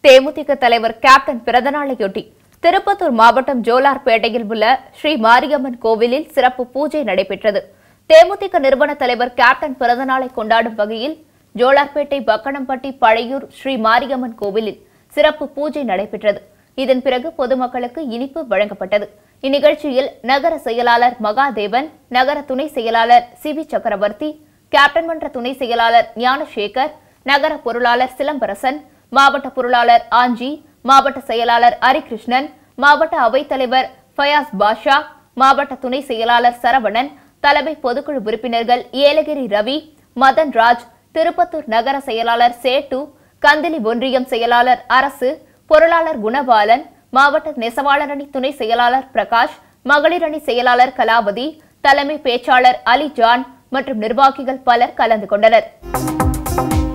தேமுதிக தலைவர் கேப்டன் பிறந்தநாளையொட்டி திருப்பத்தூர் மாவட்டம் ஜோலார்பேட்டையில் உள்ள ஸ்ரீ மாரியம்மன் கோவிலில் சிறப்பு பூஜை நடைபெற்றது தேமுதிக நிறுவன தலைவர் கேப்டன் பிறந்தநாளை கொண்டாடும் வகையில் ஜோலார்பேட்டை பக்கணம்பட்டி பழையூர் ஸ்ரீ மாரியம்மன் கோவிலில் சிறப்பு பூஜை நடைபெற்றது இதன் பிறகு பொதுமக்களுக்கு இனிப்பு வழங்கப்பட்டது இந்நிகழ்ச்சியில் நகர செயலாளர் மகாதேவன் நகர துணை செயலாளர் சிவி சக்கரவர்த்தி கேப்டன் மன்ற துணை செயலாளர் ஞானசேகர் நகர பொருளாளர் சிலம்பரசன் மாவட்ட பொருளாளர் ஆஞ்சி மாவட்ட செயலாளர் ஹரிகிருஷ்ணன் மாவட்ட அவைத்தலைவர் ஃபயாஸ் பாஷா மாவட்ட துணை செயலாளர் சரவணன் தலைமை பொதுக்குழு உறுப்பினர்கள் ஏலகிரி ரவி மதன் ராஜ் திருப்பத்தூர் நகர செயலாளர் சேட்டு கந்திலி ஒன்றியம் செயலாளர் அரசு பொருளாளர் குணபாலன் மாவட்ட நெசவாளர் அணி துணை செயலாளர் பிரகாஷ் மகளிர் அணி செயலாளர் கலாவதி தலைமை பேச்சாளர் அலி ஜான் மற்றும் நிர்வாகிகள் பலர் கலந்து கொண்டனர்